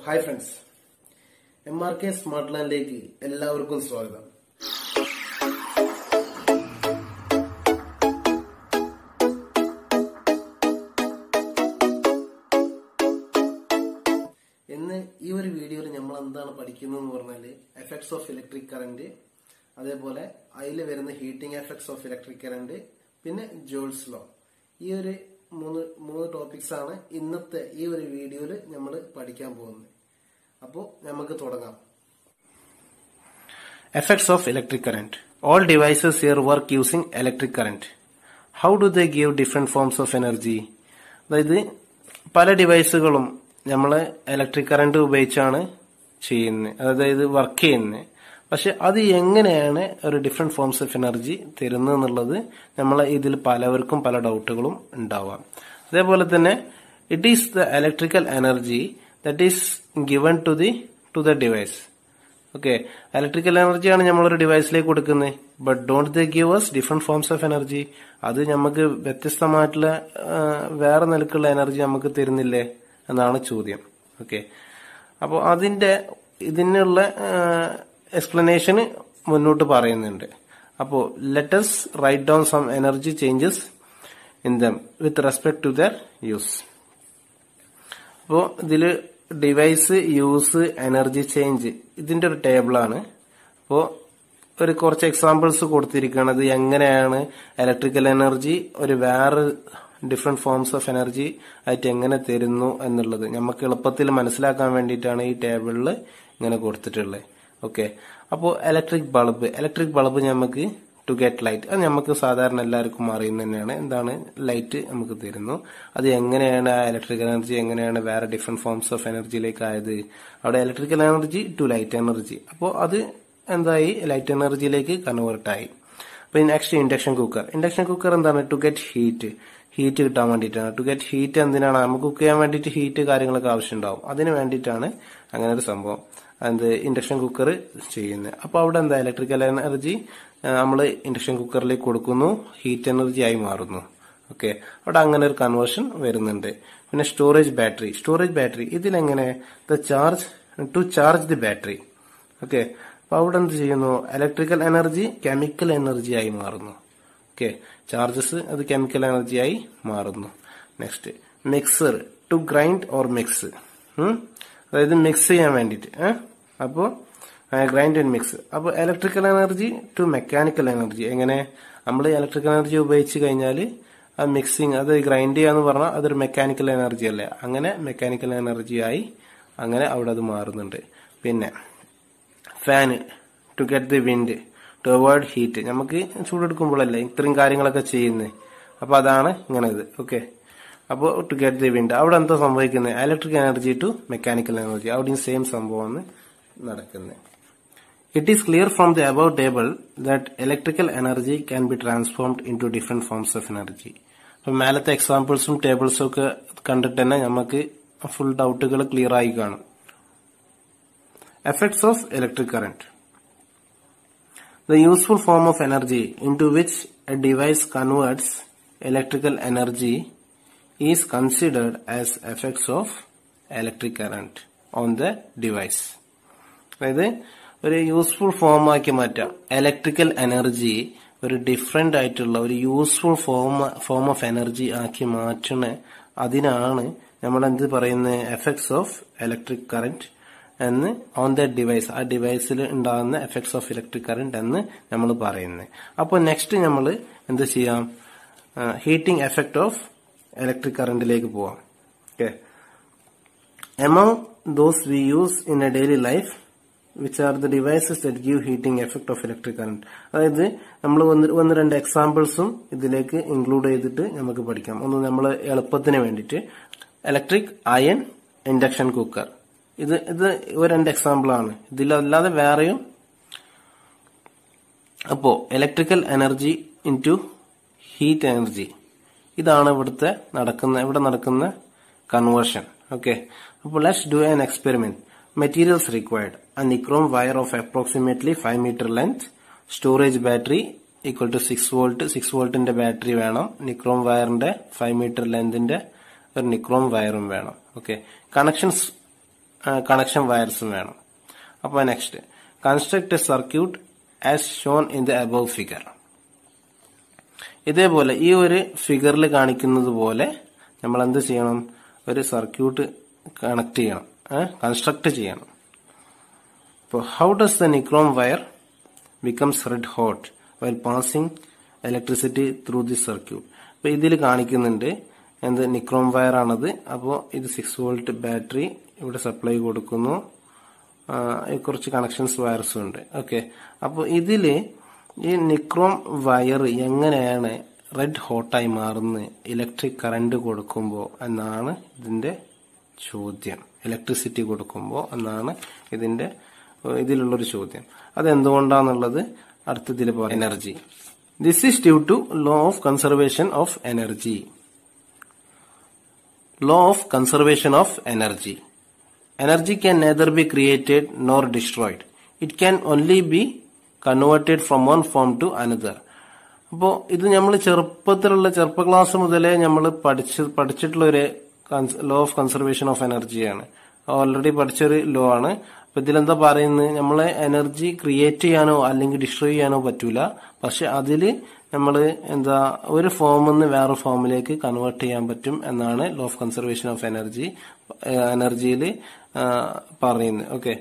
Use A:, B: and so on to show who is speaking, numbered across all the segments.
A: Hi friends M R K smart ലാൻഡിലേക്ക് എല്ലാവർക്കും സ്വാഗതം ഇന്ന് ഈ ഒരു വീഡിയോയിൽ നമ്മൾ എന്താണ് പഠിക്കുന്നതെന്ന് പറഞ്ഞാൽ എഫക്ട്സ് ഓഫ് ഇലക്ട്രിക് കറന്റ് അതേപോലെ അതിൽ വരുന്ന heating effects of electric current പിന്നെ ജോൾസ് ലോ ഈ ഒരു മൂന്ന് മൂന്ന് ടോപ്പിക്സ് ആണ് ഇന്നത്തെ ഈ ഒരു വീഡിയോയിൽ നമ്മൾ പഠിക്കാൻ പോകുന്നത് അപ്പോൾ നമുക്ക് തുടങ്ങാം Effects of electric current. All devices here work using electric current. How do they give different forms of energy? അതായത് പല ഡിവൈസുകളും നമ്മൾ ഇലക്ട്രിക് കറണ്ട് ഉപയോഗിച്ചാണ് ചെയ്യുന്നത് അതായത് വർക്ക് ചെയ്യുന്നത് പക്ഷെ അത് എങ്ങനെയാണ് ഒരു ഡിഫറെന്റ് ഫോംസ് ഓഫ് എനർജി തരുന്നത് എന്നുള്ളത് നമ്മളെ ഇതിൽ പലവർക്കും പല ഡൗട്ടുകളും ഉണ്ടാവാം അതേപോലെ തന്നെ it is the electrical energy that is given to the to the device okay electrical എനർജിയാണ് നമ്മളൊരു ഡിവൈസിലേക്ക് കൊടുക്കുന്നത് but don't they give us different forms of energy അത് നമുക്ക് വ്യത്യസ്തമായിട്ടുള്ള ആ, വേറെ നിലക്കുള്ള എനർജി നമുക്ക് തരുന്നില്ലേ എന്നാണ് ചോദ്യം ഓക്കെ അപ്പോൾ അതിന്റെ ഇതിനുള്ള എക്സ്പ്ലനേഷന് മുന്നോട്ട് പറയുന്നുണ്ട് അപ്പോൾ let's write down some energy changes in them with respect to their use അപ്പോ ഇതില് ഡിവൈസ് യൂസ് എനർജി ചേഞ്ച് ഇതിന്റെ ഒരു ടേബിളാണ് അപ്പോ ഒരു കുറച്ച് എക്സാമ്പിൾസ് കൊടുത്തിരിക്കുന്നത് എങ്ങനെയാണ് ഇലക്ട്രിക്കൽ എനർജി ഒരു വേറെ ഡിഫറെന്റ് ഫോംസ് ഓഫ് എനർജി ആയിട്ട് എങ്ങനെ തരുന്നു എന്നുള്ളത് നമുക്ക് എളുപ്പത്തിൽ മനസ്സിലാക്കാൻ വേണ്ടിയിട്ടാണ് ഈ ടേബിളിൽ ഇങ്ങനെ കൊടുത്തിട്ടുള്ളത് ഓക്കെ അപ്പോൾ ഇലക്ട്രിക് ബൾബ് ഇലക്ട്രിക് ബൾബ് നമുക്ക് ടു ഗെറ്റ് ലൈറ്റ് അത് നമുക്ക് സാധാരണ എല്ലാവർക്കും അറിയുന്ന തന്നെയാണ് എന്താണ് ലൈറ്റ് നമുക്ക് തരുന്നു അത് എങ്ങനെയാണ് ആ ഇലക്ട്രിക്കൽ എനർജി എങ്ങനെയാണ് വേറെ ഡിഫറെന്റ് ഫോംസ് ഓഫ് എനർജിയിലേക്ക് ആയത് അവിടെ electrical energy to light energy അപ്പോൾ അത് എന്തായി ലൈറ്റ് എനർജിയിലേക്ക് കൺവേർട്ട് ആയി പിന്നെ next induction cooker induction cooker എന്താണ് ടു ഗെറ്റ് ഹീറ്റ് ഹീറ്റ് കിട്ടാൻ വേണ്ടിയിട്ടാണ് ടു ഗെറ്റ് ഹീറ്റ് എന്തിനാണ് നമുക്ക് കുക്ക് ചെയ്യാൻ വേണ്ടിയിട്ട് ഹീറ്റ് കാര്യങ്ങളൊക്കെ ആവശ്യമുണ്ടാവും അതിന് വേണ്ടിയിട്ടാണ് അങ്ങനെ ഒരു സംഭവം എന്ത് ഇൻഡക്ഷൻ കുക്കർ ചെയ്യുന്നത് അപ്പോൾ അവിടെ എന്താ ഇലക്ട്രിക്കൽ എനർജി നമ്മൾ ഇൻഡക്ഷൻ കുക്കറിലേക്ക് കൊടുക്കുന്നു ഹീറ്റ് എനർജി ആയി മാറുന്നു ഓക്കെ അവിടെ അങ്ങനെ ഒരു കൺവേർഷൻ വരുന്നുണ്ട് പിന്നെ സ്റ്റോറേജ് ബാറ്ററി സ്റ്റോറേജ് ബാറ്ററി ഇതിലെങ്ങനെ the charge to charge the battery okay അപ്പൊ അവിടെ എന്ത് ചെയ്യുന്നു ഇലക്ട്രിക്കൽ എനർജി കെമിക്കൽ എനർജി ആയി മാറുന്നു ഓക്കെ ചാർജസ് അത് കെമിക്കൽ എനർജി ആയി മാറുന്നു next mixer to grind or mix അതായത് മിക്സ് ചെയ്യാൻ വേണ്ടിയിട്ട് അപ്പോൾ ഗ്രൈൻഡ് ആൻഡ് മിക്സ് അപ്പോൾ electrical energy to mechanical energy എങ്ങനെ നമ്മൾ ഇലക്ട്രിക്കൽ എനർജി ഉപയോഗിച്ച് കഴിഞ്ഞാൽ ആ മിക്സിങ് അത് ഗ്രൈൻഡ് ചെയ്യാന്ന് പറഞ്ഞാൽ അതൊരു മെക്കാനിക്കൽ എനർജി അല്ലേ അങ്ങനെ മെക്കാനിക്കൽ എനർജി ആയി അങ്ങനെ അവിടെ അത് മാറുന്നുണ്ട് പിന്നെ fan to get the wind to avoid heat നമുക്ക് ചൂടെടുക്കുമ്പോഴല്ലേ ഇത്രയും കാര്യങ്ങളൊക്കെ ചെയ്യുന്നത് അപ്പൊ അതാണ് ഇങ്ങനെ ഇത് ഓക്കെ അപ്പോൾ ടു ഗെറ്റ് ദി വിൻഡ് അവിടെ എന്താ സംഭവിക്കുന്നത് electric energy to mechanical energy അവിടെയും സെയിം സംഭവമാണ് നടക്കുന്നത് it is clear from the above table that electrical energy can be transformed into different forms of energy അപ്പൊ മേലത്തെ എക്സാമ്പിൾസും ടേബിൾസും ഒക്കെ കണ്ടിട്ട് തന്നെ നമുക്ക് ഫുൾ ഡൗട്ടുകൾ ക്ലിയർ ആയി കാണും effects of electric current The useful form of energy into which a device converts electrical energy is considered as effects of electric current on the device. അതായത് ഒരു യൂസ്ഫുൾ ഫോം ആക്കി മാറ്റാം ഇലക്ട്രിക്കൽ എനർജി ഒരു different ആയിട്ടുള്ള ഒരു useful form form of energy ആക്കി മാറ്റണ അതിനാണ് നമ്മൾ എന്ത് പറയുന്നത് എഫക്ട്സ് ഓഫ് ഇലക്ട്രിക് കറന്റ് എന്ന് ഓൺ ദ ഡിവൈസ് ആ ഡിവൈസിൽ ഉണ്ടാകുന്ന എഫക്ട്സ് ഓഫ് ഇലക്ട്രിക് കറന്റ് എന്ന് നമ്മൾ പറയുന്നത് അപ്പോൾ നെക്സ്റ്റ് നമ്മൾ എന്ത് ചെയ്യാം ഹീറ്റിംഗ് എഫക്ട് ഓഫ് ഇലക്ട്രിക് കറന്റിലേക്ക് പോവാം okay amount those we use in a daily life which are the devices that give heating effect of electric current അതായത് നമ്മൾ ഒന്ന് ഒന്ന് രണ്ട് എക്സാമ്പിൾസും ഇതിലേക്ക് ഇൻക്ലൂഡ് ചെയ്തിട്ട് നമുക്ക് പഠിക്കാം ഒന്ന് നമ്മൾ എളുപ്പത്തിന് വേണ്ടിയിട്ട് ഇലക്ട്രിക് അയൺ ഇൻഡക്ഷൻ കുക്കർ ഇത് ഇത് ഒരു രണ്ട് എക്സാമ്പിൾ ആണ് ഇതിലല്ലാതെ വേറെയും അപ്പോ electrical energy into heat energy ഇതാണ് ഇവിടുത്തെ നടക്കുന്ന ഇവിടെ നടക്കുന്ന കൺവേർഷൻ ഓക്കെ അപ്പോൾ let's do an experiment materials required a nichrome wire of approximately 5 meter length storage battery equal to six volt six വോൾട്ടിന്റെ ബാറ്ററി വേണം നിക്രോം വയറിന്റെ ഫൈവ് മീറ്റർ ലെന്തിന്റെ ഒരു നിക്രോം വയറും വേണം ഓക്കെ കണക്ഷൻസ് കണക്ഷൻ വയർസും വേണം അപ്പോൾ next construct a circuit as shown in the above figure ഇതേപോലെ ഈ ഒരു ഫിഗറിൽ കാണിക്കുന്നത് പോലെ നമ്മൾ എന്ത് ചെയ്യണം ഒരു സർക്യൂട്ട് കണക്ട് ചെയ്യണം കൺസ്ട്രക്ട് ചെയ്യണം ഇപ്പോൾ how does the nichrome wire becomes red hot while passing electricity through the circuit അപ്പോൾ ഇതിൽ കാണിക്കുന്നുണ്ട് എന്ത് നിക്രോം വയർ ആണത് അപ്പോൾ ഇത് സിക്സ് വോൾട്ട് ബാറ്ററി ഇവിടെ സപ്ലൈ കൊടുക്കുന്നു ആ, കുറച്ച് കണക്ഷൻസ് വയർസും ഉണ്ട് ഓക്കെ അപ്പോൾ ഇതിൽ ഈ നിക്രോം വയർ എങ്ങനെയാണ് റെഡ് ഹോട്ടായി മാറുന്നത് ഇലക്ട്രിക് കറണ്ട് കൊടുക്കുമ്പോൾ എന്നാണ് ഇതിന്റെ ചോദ്യം ഇലക്ട്രിസിറ്റി കൊടുക്കുമ്പോൾ എന്നാണ് ഇതിന്റെ ഏഹ്, ഇതിലുള്ളൊരു ചോദ്യം അതെന്തുകൊണ്ടാന്നുള്ളത് അടുത്തതിൽ പറയാം energy this is due to law of conservation of energy law of conservation of energy. Energy can neither be created nor destroyed. It can only be converted from one form to another. അപ്പോൾ ഇത് നമ്മൾ ചെറുപ്പത്തിലുള്ള ചെറുപ്പ class മുതലേ നമ്മൾ പഠിച്ച് പഠിച്ചിട്ടുള്ള ഒരു law of conservation of എനർജിയാണ് ഓൾറെഡി പഠിച്ചൊരു ലോ ആണ് അപ്പൊ ഇതിലെന്താ പറയുന്നത് നമ്മളെ എനർജി ക്രിയേറ്റ് ചെയ്യാനോ അല്ലെങ്കിൽ ഡിസ്ട്രോയ് ചെയ്യാനോ പറ്റൂല പക്ഷെ അതില് നമ്മൾ എന്താ ഒരു ഫോമിൽ നിന്ന് വേറെ ഫോമിലേക്ക് കൺവേർട്ട് ചെയ്യാൻ പറ്റും എന്നാണ് law of conservation of energy എനർജിയിൽ പറയുന്നത് okay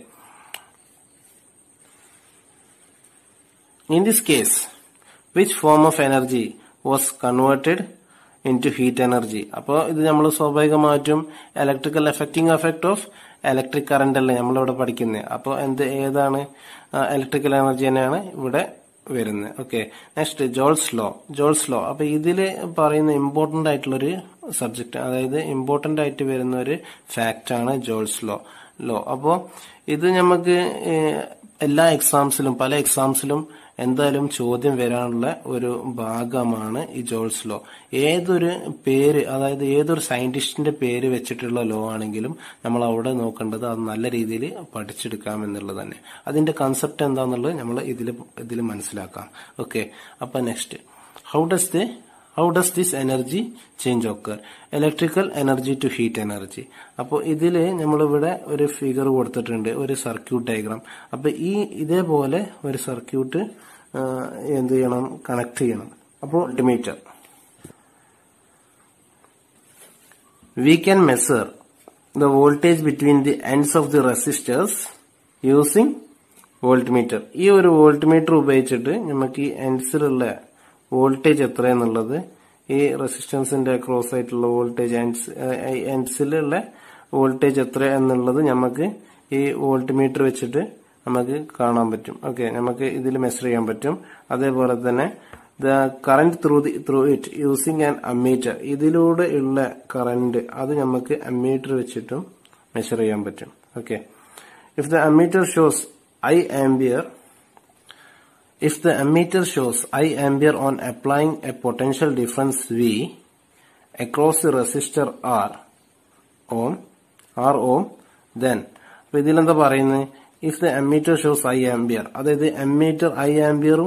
A: In this case, which form of energy was converted into heat energy? അപ്പോൾ ഇത് നമ്മൾ സ്വാഭാവികമായിട്ടും electrical effecting effect of electric current അല്ലേ നമ്മളിവിടെ പഠിക്കുന്നത് അപ്പോൾ എന്ത് ഏതാണ് ഇലക്ട്രിക്കൽ എനർജി തന്നെയാണ് ഇവിടെ വരുന്നത് okay next Joule's law Joule's law അപ്പൊ ഇതില് പറയുന്ന ഇമ്പോർട്ടന്റ് ആയിട്ടുള്ള ഒരു സബ്ജക്ട് അതായത് ഇമ്പോർട്ടന്റ് ആയിട്ട് വരുന്ന ഒരു ഫാക്റ്റ് ആണ് ജോൾസ് ലോ ലോ അപ്പോ ഇത് നമുക്ക് ഏഹ്, എല്ലാ എക്സാംസിലും പല എക്സാംസിലും എന്തായാലും ചോദ്യം വരാനുള്ള ഒരു ഭാഗമാണ് ഈ ജോൾസ് ലോ ഏതൊരു പേര് അതായത് ഏതൊരു സയന്റിസ്റ്റിന്റെ പേര് വെച്ചിട്ടുള്ള ലോ ആണെങ്കിലും നമ്മൾ അവിടെ നോക്കേണ്ടത് അത് നല്ല രീതിയിൽ പഠിച്ചെടുക്കാം എന്നുള്ളത് തന്നെ അതിന്റെ കൺസെപ്റ്റ് എന്താന്നുള്ളത് നമ്മൾ ഇതിൽ ഇതിൽ മനസ്സിലാക്കാം ഓക്കെ അപ്പൊ next how does the how does this energy change occur electrical energy to heat energy അപ്പോൾ ഇതിൽ നമ്മളിവിടെ ഒരു ഫിഗർ കൊടുത്തിട്ടുണ്ട് ഒരു സർക്യൂട്ട് ഡയഗ്രാം അപ്പൊ ഈ ഇതേപോലെ ഒരു സർക്യൂട്ട് എന്ത് ചെയ്യണം കണക്ട് ചെയ്യണം അപ്പോൾ multimeter we can measure the voltage between the ends of the resistors using voltmeter ഈ ഒരു വോൾട്ട്മീറ്റർ ഉപയോഗിച്ചിട്ട് നമുക്ക് ഈ എൻഡ്സിലുള്ള വോൾട്ടേജ് എത്രയെന്നുള്ളത് ഈ റെസിസ്റ്റൻസിന്റെ ക്രോസ് ആയിട്ടുള്ള വോൾട്ടേജ് എൻഡ്സിലുള്ള വോൾട്ടേജ് എത്ര എന്നുള്ളത് നമുക്ക് ഈ വോൾട്ട്മീറ്റർ വെച്ചിട്ട് നമുക്ക് കാണാൻ പറ്റും ഓക്കെ നമുക്ക് ഇതിൽ മെഷർ ചെയ്യാൻ പറ്റും അതേപോലെ തന്നെ the current through the through it using an ammeter ഇതിലൂടെ ഉള്ള കറന്റ് അത് നമുക്ക് അമ്മീറ്റർ വെച്ചിട്ടും മെഷർ ചെയ്യാൻ പറ്റും okay if the ammeter shows I ampere if the ammeter shows I ampere on applying a potential difference V across the resistor R ohm R ohm then അപ്പൊ ഇതിലെന്താ പറയുന്നത് if the ammeter shows I ampere അതായത് ammeter I ആംബിയറും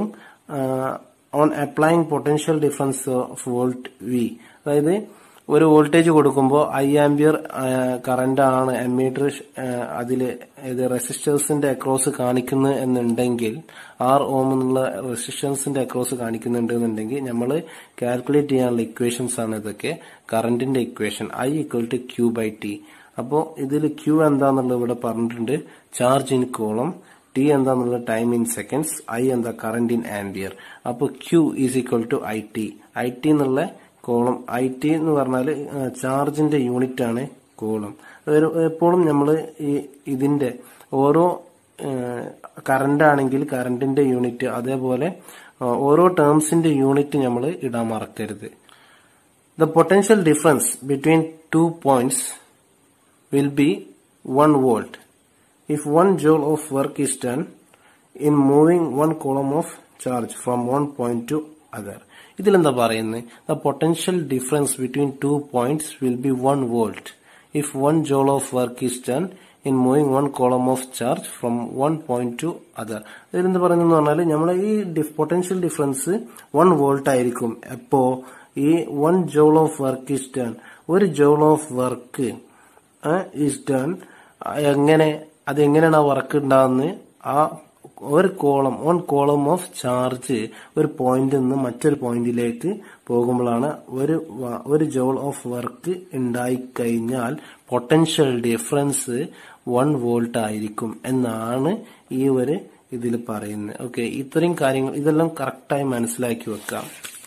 A: on applying potential difference of volt V അതായത് ഒരു voltage കൊടുക്കുമ്പോൾ I ampere current ആണ് ammeter അതില് ഇത് റെസിസ്റ്റൻസിന്റെ അക്രോസ് കാണിക്കുന്നു എന്നുണ്ടെങ്കിൽ ആർ ഓം എന്നുള്ള റെസിസ്റ്റൻസിന്റെ അക്രോസ് കാണിക്കുന്നുണ്ട് എന്നുണ്ടെങ്കിൽ നമ്മൾ കാൽക്കുലേറ്റ് ചെയ്യാനുള്ള ഇക്വേഷൻസ് ആണ് ഇതൊക്കെ കറന്റിന്റെ equation I equal to Q by T അപ്പോൾ ഇതിൽ ക്യൂ എന്താന്നുള്ളത് ഇവിടെ പറഞ്ഞിട്ടുണ്ട് ചാർജ് ഇൻ കോളം ടി എന്താന്നുള്ള ടൈം ഇൻ സെക്കൻഡ്സ് ഐ എന്താ കറന്റ് ഇൻ ആംബിയർ അപ്പോൾ Q is equal to I T I T എന്നുള്ള കോളം ഐ ടി എന്ന് പറഞ്ഞാൽ ചാർജിന്റെ യൂണിറ്റ് ആണ് കോളം എപ്പോഴും നമ്മൾ ഈ ഇതിന്റെ ഓരോ കറന്റ് ആണെങ്കിൽ കറന്റിന്റെ യൂണിറ്റ് അതേപോലെ ഓരോ ടേംസിന്റെ യൂണിറ്റ് നമ്മൾ ഇടാൻ മറക്കരുത് the potential difference between two points will be 1 volt. If 1 joule of work is done in moving one column of charge from one point to other. ഇതിലെന്താ പറയുന്നത് the potential difference between two points will be one volt if one joule of work is done in moving one coulomb of charge from one point to other ഇതിലെന്ത് പറയുന്നത് പറഞ്ഞാൽ നമ്മൾ ഈ potential difference one volt ആയിരിക്കും എപ്പോ ഈ one joule of work is done ഒരു joule of work is done എങ്ങനെ അത് എങ്ങനെയാണ് ആ വർക്ക് ഉണ്ടാകുന്നത് ആ ഒരു coulomb one coulomb of charge ഒരു പോയിന്റിൽ നിന്ന് മറ്റൊരു പോയിന്റിലേക്ക് പോകുമ്പോഴാണ് ഒരു വ- ഒരു ജോൾ ഓഫ് വർക്ക് ഉണ്ടായിക്കഴിഞ്ഞാൽ പൊട്ടൻഷ്യൽ ഡിഫറൻസ് വൺ വോൾട്ട് ആയിരിക്കും എന്നാണ് ഈ ഒരു ഇതിൽ പറയുന്നത് ഓക്കെ ഇത്രയും കാര്യങ്ങൾ ഇതെല്ലാം കറക്റ്റായി മനസ്സിലാക്കി വെക്കാം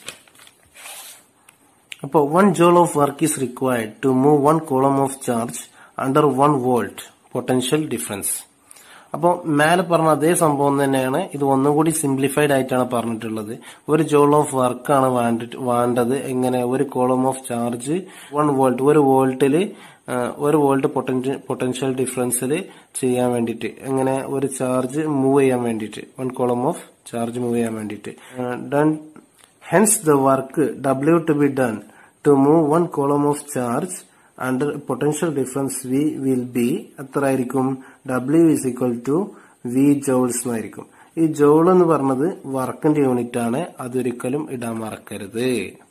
A: അപ്പോൾ one joule of work is required to move one coulomb of charge under one volt potential difference അപ്പോൾ മേലെ പറഞ്ഞ അതേ സംഭവം തന്നെയാണ് ഇത് ഒന്നും കൂടി സിംപ്ലിഫൈഡ് ആയിട്ടാണ് പറഞ്ഞിട്ടുള്ളത് ഒരു ജോൾ ഓഫ് വർക്കാണ് വേണ്ടത് എങ്ങനെ ഒരു coulomb of charge one volt ഒരു വോൾട്ടില് ഒരു വോൾട്ട് പൊട്ടൻഷ്യൽ ഡിഫറൻസിൽ ചെയ്യാൻ വേണ്ടിയിട്ട് എങ്ങനെ ഒരു ചാർജ് മൂവ് ചെയ്യാൻ വേണ്ടിയിട്ട് one coulomb of charge move ചെയ്യാൻ വേണ്ടിയിട്ട് done Hence, the work W to be done to move one column of charge under potential difference V will be എത്ര ആയിരിക്കും W is equal to V joules എന്നായിരിക്കും ഈ ജോൾ എന്ന് പറഞ്ഞത് വർക്കിന്റെ unit ആണ് അതൊരിക്കലും ഇടാൻ മറക്കരുത്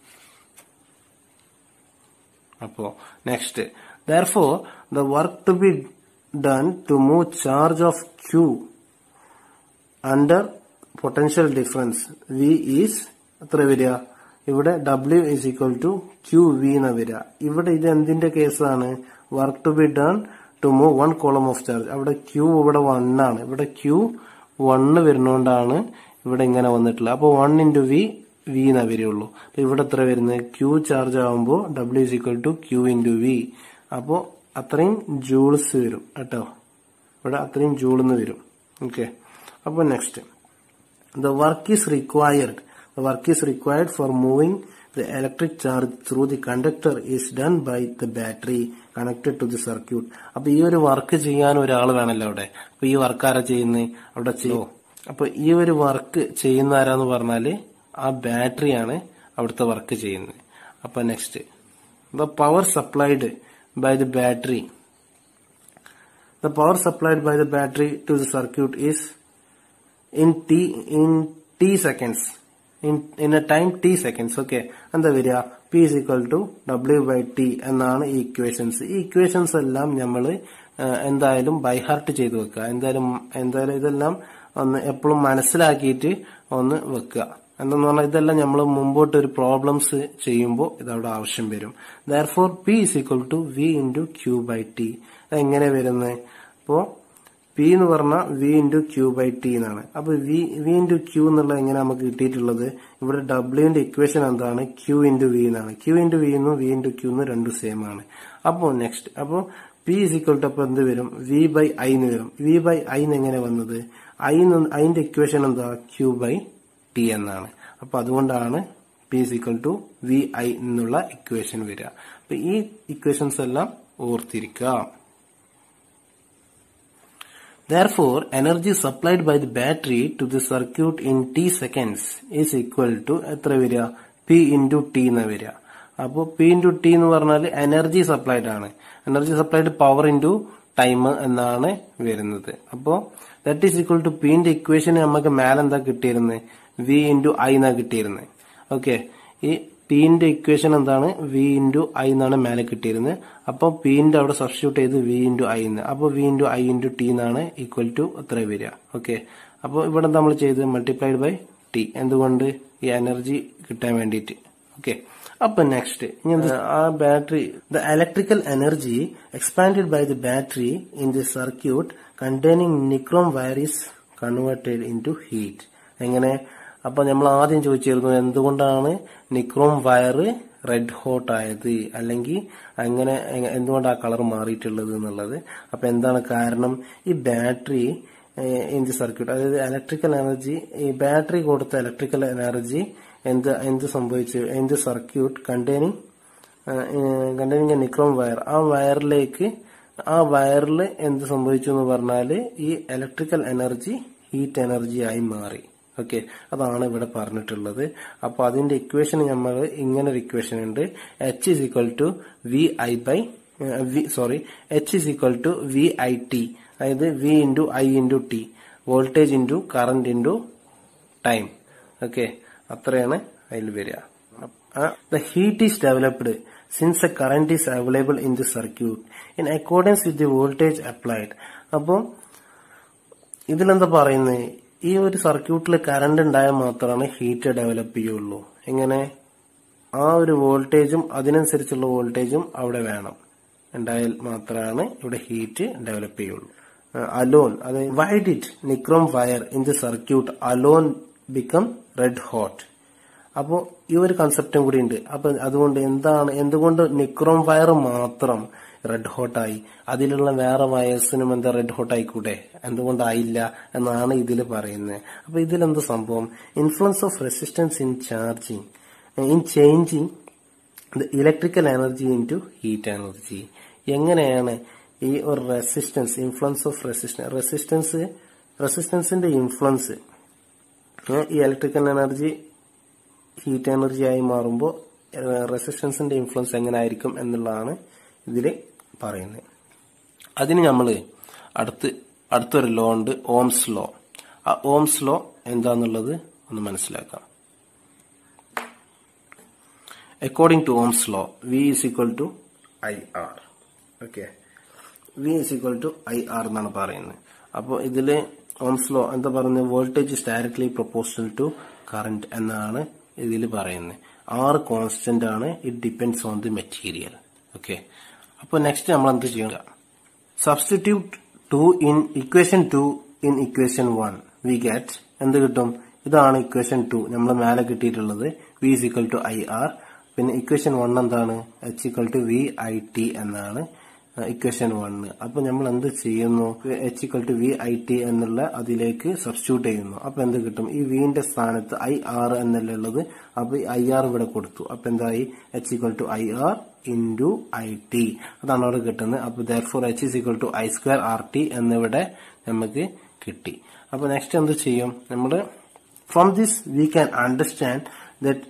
A: അപ്പോ next therefore the work to be done to move charge of Q under potential difference V is എത്ര വരിക ഇവിടെ W is equal to Q V എന്ന് വരിക ഇവിടെ ഇത് എന്തിന്റെ കേസാണ് work to be done to move one coulomb of charge അവിടെ ക്യൂ ഇവിടെ വൺ ആണ് ഇവിടെ ക്യൂ വണ്ണ് വരുന്നോണ്ടാണ് ഇവിടെ ഇങ്ങനെ വന്നിട്ടുള്ളത് അപ്പോൾ വൺ ഇൻറ്റു വി വി എന്നാ വരികയുള്ളൂ അപ്പൊ ഇവിടെ എത്ര വരുന്നത് ക്യൂ ചാർജ് ആകുമ്പോൾ W is equal to Q into V അപ്പോൾ അത്രയും ജൂൾസ് വരും കേട്ടോ ഇവിടെ അത്രയും ജൂളെന്ന് വരും ഓക്കെ അപ്പോൾ next the work is required the work is required for moving the electric charge through the conductor is done by the battery connected to the circuit അപ്പൊ ഈ ഒരു വർക്ക് ചെയ്യാൻ ഒരാൾ വേണമല്ലോ അവിടെ അപ്പൊ ഈ വർക്ക് ആരാ ചെയ്യുന്നത് അവിടെ ചെയ്യോ അപ്പൊ ഈ ഒരു വർക്ക് ചെയ്യുന്ന ആരാന്ന് പറഞ്ഞാല് ആ ബാറ്ററിയാണ് അവിടുത്തെ വർക്ക് ചെയ്യുന്നത് അപ്പൊ next the power supplied by the battery the power supplied by the battery to the circuit is in t in t seconds in in a time t seconds okay എന്താ വരിക p is equal to w by t എന്നാണ് ഈ equations ഈ equations എല്ലാം നമ്മൾ എന്തായാലും by heart ചെയ്ത് വെക്കുക എന്തായാലും എന്തായാലും ഇതെല്ലാം ഒന്ന് എപ്പോഴും മനസ്സിലാക്കിയിട്ട് ഒന്ന് വെക്കുക എന്തെന്ന് പറഞ്ഞാൽ ഇതെല്ലാം നമ്മൾ മുമ്പോട്ട് ഒരു പ്രോബ്ലംസ് ചെയ്യുമ്പോൾ ഇതവിടെ ആവശ്യം വരും therefore P is equal to V into Q by T എങ്ങനെ വരുന്നത് അപ്പോ പി എന്ന് പറഞ്ഞാൽ V into Q by T എന്നാണ് അപ്പൊ വി വി ഇൻറ്റു ക്യൂ എന്നുള്ള എങ്ങനെ നമുക്ക് കിട്ടിയിട്ടുള്ളത് ഇവിടെ ഡബ്ല്യുവിന്റെ ഇക്വേഷൻ എന്താണ് ക്യൂ ഇൻറ്റു വി എന്നാണ് ക്യൂ ഇൻറ്റു വി എന്നും വി ഇൻറ്റു ക്യൂ എന്നും രണ്ടും സെയിം ആണ് അപ്പോൾ നെക്സ്റ്റ് അപ്പോൾ പി ഇസ് ഈക്വൽ ടു അപ്പൊ എന്ത് വരും വി ബൈ ഐ എന്ന് വരും വി ബൈ ഐ എങ്ങനെ വന്നത് ഐ അതിന്റെ ഇക്വേഷൻ എന്താ ക്യൂ ബൈ ടി എന്നാണ് അപ്പൊ അതുകൊണ്ടാണ് P is equal to V I എന്നുള്ള ഇക്വേഷൻ വരിക അപ്പൊ ഈ ഇക്വേഷൻസ് എല്ലാം ഓർത്തിരിക്കുക Therefore, energy supplied by the battery to the circuit in t seconds is equal to എത്ര വരിക പി ഇൻറ്റു ടി എന്ന് വരിക അപ്പോൾ പി ഇൻറ്റു ടി എന്ന് പറഞ്ഞാൽ എനർജി സപ്ലൈഡ് ആണ് energy supplied power into time എന്നാണ് വരുന്നത് അപ്പോൾ ദാറ്റ് ഈസ് ഈക്വൽ ടു പിന്റെ ഇക്വേഷൻ നമുക്ക് മേലെന്താ കിട്ടിയിരുന്നത് വി ഇൻറ്റു ഐ എന്നാ കിട്ടിയിരുന്നത് ഓക്കെ ഈ പിന്റെ ഇക്വേഷൻ എന്താണ് വി ഇൻറ്റു ഐ എന്നാണ് മേലെ കിട്ടിയിരുന്നത് അപ്പോൾ പിന്റെ അവിടെ സബ്സ്റ്റിറ്റ്യൂട്ട് ചെയ്ത് വി ഇൻറ്റു ഐ എന്ന് അപ്പോൾ V into I into T എന്നാണ് ഈക്വൽ ടു അത്ര വരിക ഓക്കെ അപ്പോൾ ഇവിടെ നമ്മൾ ചെയ്ത് മൾട്ടിപ്ലൈഡ് ബൈ ടി എന്തുകൊണ്ട് ഈ എനർജി കിട്ടാൻ വേണ്ടിയിട്ട് ഓക്കെ അപ്പൊ നെക്സ്റ്റ് ആ battery the electrical energy expanded by the battery in the circuit containing nichrome wire is converted into heat എങ്ങനെ അപ്പൊ നമ്മൾ ആദ്യം ചോദിച്ചിരുന്നു എന്തുകൊണ്ടാണ് നിക്രോം വയർ റെഡ് ഹോട്ട് ആയത് അല്ലെങ്കിൽ അങ്ങനെ എന്തുകൊണ്ട് ആ കളർ മാറിയിട്ടുള്ളത് എന്നുള്ളത് അപ്പൊ എന്താണ് കാരണം ഈ ബാറ്ററി ഇൻ ദി സർക്യൂട്ട് അതായത് ഇലക്ട്രിക്കൽ എനർജി ഈ ബാറ്ററി കൊടുത്ത ഇലക്ട്രിക്കൽ എനർജി എന്ത് എന്ത് സംഭവിച്ചു എന്ത് circuit containing containing a nichrome wire ആ വയറിലേക്ക് ആ വയറിൽ എന്ത് സംഭവിച്ചു എന്ന് പറഞ്ഞാൽ ഈ ഇലക്ട്രിക്കൽ എനർജി ഹീറ്റ് എനർജി ആയി മാറി ഓക്കെ അതാണ് ഇവിടെ പറഞ്ഞിട്ടുള്ളത് അപ്പൊ അതിന്റെ ഇക്വേഷൻ നമ്മൾ ഇങ്ങനെ ഒരു ഇക്വേഷൻ ഉണ്ട് H is equal to V I by sorry H is equal to V I T അതായത് V into I into T voltage into current into time okay അത്രയാണ് അതിൽ വരിക the heat is developed since a current is available in the circuit in accordance with the voltage applied അപ്പോൾ ഇതിലെന്താ പറയുന്നത് ഈ ഒരു സർക്യൂട്ടിൽ കറണ്ട് ഉണ്ടായാൽ മാത്രമാണ് ഹീറ്റ് ഡെവലപ്പ് ചെയ്യുള്ളൂ എങ്ങനെ ആ ഒരു വോൾട്ടേജും അതിനനുസരിച്ചുള്ള വോൾട്ടേജും അവിടെ വേണം ഉണ്ടായാൽ മാത്രമാണ് ഇവിടെ ഹീറ്റ് ഡെവലപ്പ് ചെയ്യുള്ളൂ അലോൺ അത് why did nichrome wire in the circuit alone become red hot അപ്പോൾ ഈ ഒരു കൺസെപ്റ്റും കൂടി ഉണ്ട് അപ്പൊ അതുകൊണ്ട് എന്താണ് എന്തുകൊണ്ട് നിക്രോം വയർ മാത്രം റെഡ് ഹോട്ടായി അതിലുള്ള വേറെ വയർസിനും എന്താ റെഡ് ഹോട്ട് ആയിക്കൂടെ എന്തുകൊണ്ടായില്ല എന്നാണ് ഇതിൽ പറയുന്നത് അപ്പൊ ഇതിലെന്ത് സംഭവം influence of resistance in charging in changing the electrical energy into heat energy എങ്ങനെയാണ് ഈ ഒരു resistance influence of resistance resistance റെസിസ്റ്റൻസിന്റെ ഇൻഫ്ലുവൻസ് ഈ ഇലക്ട്രിക്കൽ എനർജി ഹീറ്റ് എനർജി ആയി മാറുമ്പോൾ റെസിസ്റ്റൻസിന്റെ ഇൻഫ്ലുവൻസ് എങ്ങനെ ആയിരിക്കും എന്നുള്ളതാണ് ഇതിൽ പറയുന്നത് അതിന് നമ്മൾ അടുത്ത് അടുത്തൊരു ലോ ഉണ്ട് ഓംസ് ലോ ആ ഓംസ് ലോ എന്താന്നുള്ളത് ഒന്ന് മനസ്സിലാക്കാം according to Ohm's law V is equal to I R okay V is equal to I R എന്നാണ് പറയുന്നത് അപ്പോൾ ഇതില് ഓംസ് ലോ എന്താ പറയുന്നത് voltage is directly proportional to current എന്നാണ് ഇതിൽ പറയുന്നത് ആർ കോൺസ്റ്റന്റ് ആണ് it depends on the material okay അപ്പോൾ നെക്സ്റ്റ് നമ്മൾ എന്ത് ചെയ്യുക substitute two in equation two in equation one we get എന്ത് കിട്ടും ഇതാണ് ഇക്വേഷൻ ടു നമ്മൾ മേലെ കിട്ടിയിട്ടുള്ളത് V is equal to I R പിന്നെ ഇക്വേഷൻ വൺ എന്താണ് H equal to V I T എന്നാണ് ഇക്വേഷൻ വണ് അപ്പൊ നമ്മൾ എന്ത് ചെയ്യുന്നു H equal to V I T എന്നുള്ള അതിലേക്ക് സബ്സ്റ്റിറ്റ്യൂട്ട് ചെയ്യുന്നു അപ്പൊ എന്ത് കിട്ടും ഈ വിന്റെ സ്ഥാനത്ത് ഐ ആർ എന്നല്ലേ ഉള്ളത് അപ്പൊ ഐ ആർ ഇവിടെ കൊടുത്തു അപ്പൊ എന്തായി H equal to I R into I T അതാണ് അവിടെ കിട്ടുന്നത് അപ്പൊ therefore H is equal to I square R T എന്നിവിടെ നമുക്ക് കിട്ടി അപ്പൊ നെക്സ്റ്റ് എന്ത് ചെയ്യും നമ്മൾ from this we can understand that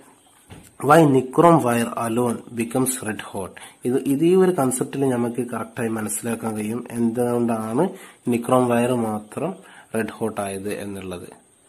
A: why nichrome wire alone becomes red hot ഇത് ഇത് ഈ ഒരു കൺസെപ്റ്റിൽ നമുക്ക് കറക്റ്റായി മനസ്സിലാക്കാൻ കഴിയും എന്തുകൊണ്ടാണ് നിക്രോം വയർ മാത്രം റെഡ് ഹോട്ട് ആയത് എന്നുള്ളത്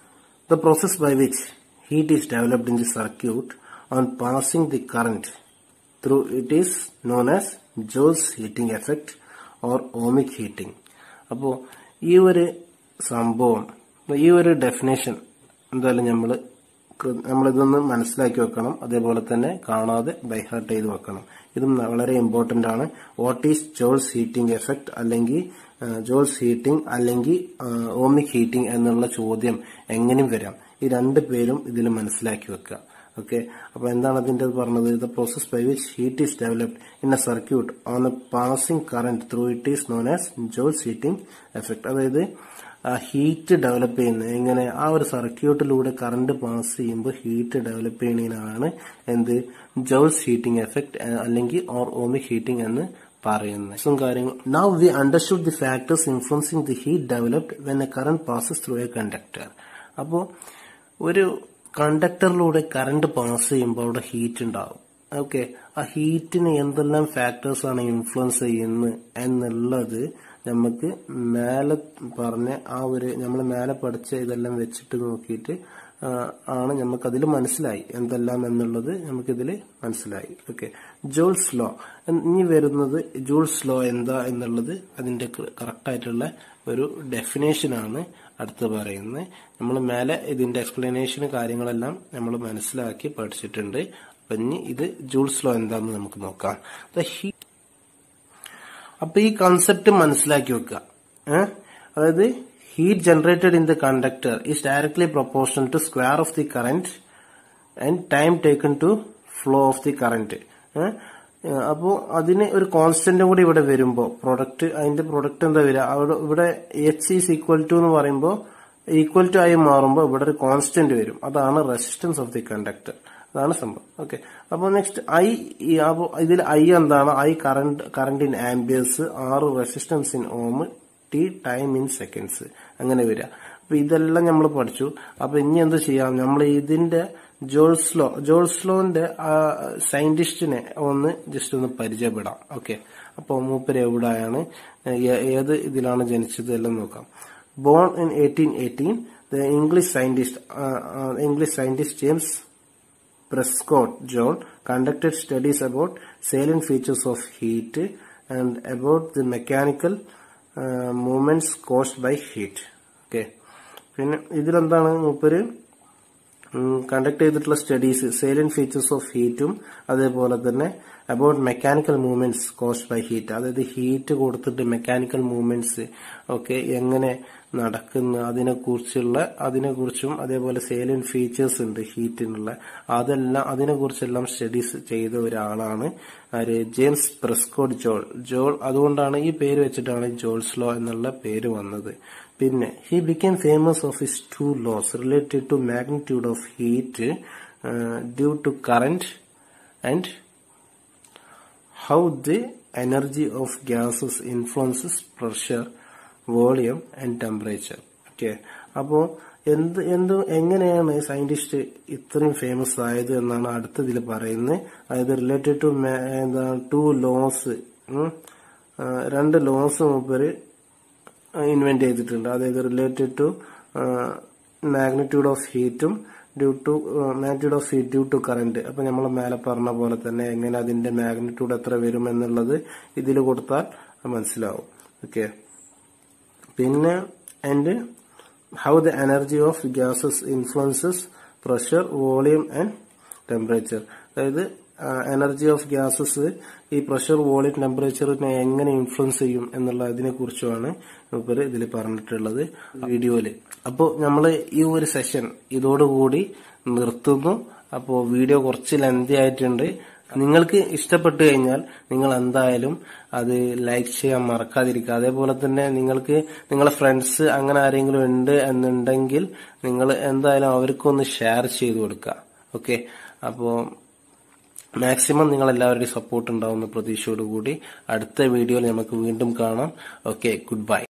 A: the process by which heat is developed in the circuit on passing the current through it is known as ജോസ് heating effect or ohmic heating അപ്പോൾ ഈ ഒരു സംഭവം ഈ ഒരു ഡെഫിനേഷൻ എന്തായാലും നമ്മൾ നമ്മളിതൊന്ന് മനസ്സിലാക്കി വെക്കണം അതേപോലെ തന്നെ കാണാതെ ബൈഹാർട്ട് ചെയ്ത് വെക്കണം ഇതും വളരെ ഇമ്പോർട്ടന്റ് ആണ് what is Joule's heating effect അല്ലെങ്കിൽ ജോൾസ് ഹീറ്റിംഗ് അല്ലെങ്കിൽ ഓമിക് ഹീറ്റിംഗ് എന്നുള്ള ചോദ്യം എങ്ങനെയും വരാം ഈ രണ്ട് പേരും ഇതിൽ മനസ്സിലാക്കി വെക്കുക ഓക്കെ അപ്പൊ എന്താണ് അതിന്റെ പറഞ്ഞത് the process by which heat is developed in a circuit on a passing current through it is known as Joule's heating effect അതായത് ആ ഹീറ്റ് ഡെവലപ്പ് ചെയ്യുന്നത് എങ്ങനെ ആ ഒരു സർക്യൂട്ടിലൂടെ കറണ്ട് പാസ് ചെയ്യുമ്പോൾ ഹീറ്റ് ഡെവലപ്പ് ചെയ്യുന്നതിനാണ് എന്ത് ജോൾസ് ഹീറ്റിംഗ് എഫക്ട് അല്ലെങ്കിൽ ഓർ ഓമിക് ഹീറ്റിംഗ് എന്ന് പറയുന്നത് കാര്യങ്ങൾ now we understood the factors influencing the heat developed when a current passes through a conductor അപ്പോൾ ഒരു കണ്ടക്ടറിലൂടെ കറണ്ട് പാസ് ചെയ്യുമ്പോൾ അവിടെ ഹീറ്റ് ഉണ്ടാവും ഓക്കെ ആ ഹീറ്റിന് എന്തെല്ലാം ഫാക്ടേഴ്സ് ആണ് ഇൻഫ്ലുവൻസ് ചെയ്യുന്നത് എന്നുള്ളത് നമുക്ക് മേലെ പറഞ്ഞ ആ ഒരു നമ്മൾ മേലെ പഠിച്ച ഇതെല്ലാം വെച്ചിട്ട് നോക്കിയിട്ട് ആണ് നമുക്ക് അതിൽ മനസ്സിലായി എന്തെല്ലാം എന്നുള്ളത് നമുക്കിതിൽ മനസ്സിലായി ഓക്കെ ജൂൾസ് ലോ ഇനി വരുന്നത് ജൂൾസ് ലോ എന്താ എന്നുള്ളത് അതിന്റെ കറക്റ്റ് ആയിട്ടുള്ള ഒരു ഡെഫിനേഷൻ ആണ് അടുത്ത് പറയുന്നത് നമ്മൾ മേലെ ഇതിന്റെ എക്സ്പ്ലനേഷൻ കാര്യങ്ങളെല്ലാം നമ്മൾ മനസ്സിലാക്കി പഠിച്ചിട്ടുണ്ട് അപ്പൊ ഇനി ഇത് ജൂൾസ് ലോ എന്താന്ന് നമുക്ക് നോക്കാം ഹീ അപ്പൊ ഈ കൺസെപ്റ്റ് മനസ്സിലാക്കി വെക്കുക അതായത് heat generated in the conductor is directly proportional to square of the current and time taken to flow of the current അപ്പോൾ അതിന് ഒരു കോൺസ്റ്റന്റും കൂടി ഇവിടെ വരുമ്പോൾ പ്രൊഡക്റ്റ് അതിന്റെ പ്രൊഡക്റ്റ് എന്താ വരിക അവിടെ ഇവിടെ എച്ച് ഈസ് ഈക്വൽ ടു എന്ന് പറയുമ്പോൾ ഈക്വൽ ടു ആയി മാറുമ്പോൾ ഇവിടെ ഒരു കോൺസ്റ്റന്റ് വരും അതാണ് റെസിസ്റ്റൻസ് ഓഫ് ദി കണ്ടക്ടർ അതാണ് സംഭവം ഓക്കെ അപ്പോൾ നെക്സ്റ്റ് ഐ അപ്പോൾ ഇതിൽ ഐ എന്താണ് I current current in amperes R resistance in ohm T time in seconds അങ്ങനെ വരിക അപ്പൊ ഇതെല്ലാം നമ്മൾ പഠിച്ചു അപ്പൊ ഇനി എന്ത് ചെയ്യാം നമ്മൾ ഇതിന്റെ ജോൾസ്ലോ ജോൾസ്ലോന്റെ സയന്റിസ്റ്റിനെ ഒന്ന് ജസ്റ്റ് ഒന്ന് പരിചയപ്പെടാം ഓക്കെ അപ്പോൾ മൂപ്പര് എവിടെയാണ് ഏത് ഇതിലാണ് ജനിച്ചത് എല്ലാം നോക്കാം born in eighteen eighteen the English scientist English scientist James Prescott John conducted studies about salient features of heat and about the mechanical uh, movements caused by heat. Okay പിന്നെ ഇതിലെന്താണ് മൂപ്പര് കണ്ടക്ട് ചെയ്തിട്ടുള്ള സ്റ്റഡീസ് സേലിയൻ ഫീച്ചേഴ്സ് ഓഫ് ഹീറ്റും അതേപോലെ തന്നെ about mechanical movements caused by heat അതായത് heat കൊടുത്തിട്ട് mechanical movements ഒക്കെ എങ്ങനെ നടക്കുന്ന അതിനെക്കുറിച്ചുള്ള അതിനെക്കുറിച്ചും അതേപോലെ സേലിയൻ ഫീച്ചേഴ്സ് ഉണ്ട് ഹീറ്റിനുള്ള അതെല്ലാം അതിനെക്കുറിച്ചെല്ലാം സ്റ്റഡീസ് ചെയ്ത ഒരാളാണ് ആര് ജെയിംസ് പ്രസ്കോട്ട് ജോൾ ജോൾ അതുകൊണ്ടാണ് ഈ പേര് വെച്ചിട്ടാണ് ജോൾസ് ലോ എന്നുള്ള പേര് വന്നത് പിന്നെ he became famous of his two laws related to magnitude of heat due to current and how the energy of gases influences pressure volume and temperature okay അപ്പോ എന്ത് എന്ത് എങ്ങനെയാണ് സയന്റിസ്റ്റ് ഇത്രയും ഫേമസ് ആയത് എന്നാണ് അടുത്തതിൽ പറയുന്നത് അതായത് റിലേറ്റഡ് ടു എന്താ ടു ലോസ് രണ്ട് ലോസ് മൂപ്പര് ഇൻവെന്റ് ചെയ്തിട്ടുണ്ട് അതായത് റിലേറ്റഡ് ടു മാഗ്നിറ്റ്യൂഡ് ഓഫ് ഹീറ്റും due to magnitude of heat due to current അപ്പൊ നമ്മൾ മേലെ പറഞ്ഞ പോലെ തന്നെ എങ്ങനെ അതിന്റെ മാഗ്നിറ്റ്യൂഡ് എത്ര വരും എന്നുള്ളത് ഇതിൽ കൊടുത്താൽ മനസ്സിലാവും ഓക്കെ പിന്നെ and how the energy of gases influences pressure volume and temperature അതായത് എനർജി ഓഫ് ഗ്യാസസ് ഈ പ്രഷർ വോളിയം ടെമ്പറേച്ചറിനെ എങ്ങനെ ഇൻഫ്ലുവൻസ് ചെയ്യും എന്നുള്ള അതിനെ കുറിച്ചുമാണ് ഇവര് ഇതിൽ പറഞ്ഞിട്ടുള്ളത് വീഡിയോയില് അപ്പോൾ നമ്മൾ ഈ ഒരു സെഷൻ ഇതോടുകൂടി നിർത്തുന്നു അപ്പോൾ വീഡിയോ കുറച്ച് ലെന്തി ആയിട്ടുണ്ട് നിങ്ങൾക്ക് ഇഷ്ടപ്പെട്ടു കഴിഞ്ഞാൽ നിങ്ങൾ എന്തായാലും അത് ലൈക്ക് ചെയ്യാൻ മറക്കാതിരിക്കുക അതേപോലെ തന്നെ നിങ്ങൾക്ക് നിങ്ങളെ ഫ്രണ്ട്സ് അങ്ങനെ ആരെങ്കിലും ഉണ്ട് എന്നുണ്ടെങ്കിൽ നിങ്ങൾ എന്തായാലും അവർക്കൊന്ന് ഷെയർ ചെയ്തു കൊടുക്കുക ഓക്കെ അപ്പോൾ മാക്സിമം നിങ്ങൾ എല്ലാവരുടെയും സപ്പോർട്ട് ഉണ്ടാവുന്ന പ്രതീക്ഷയോടുകൂടി അടുത്ത വീഡിയോയിൽ നമുക്ക് വീണ്ടും കാണാം ഓക്കെ ഗുഡ് ബൈ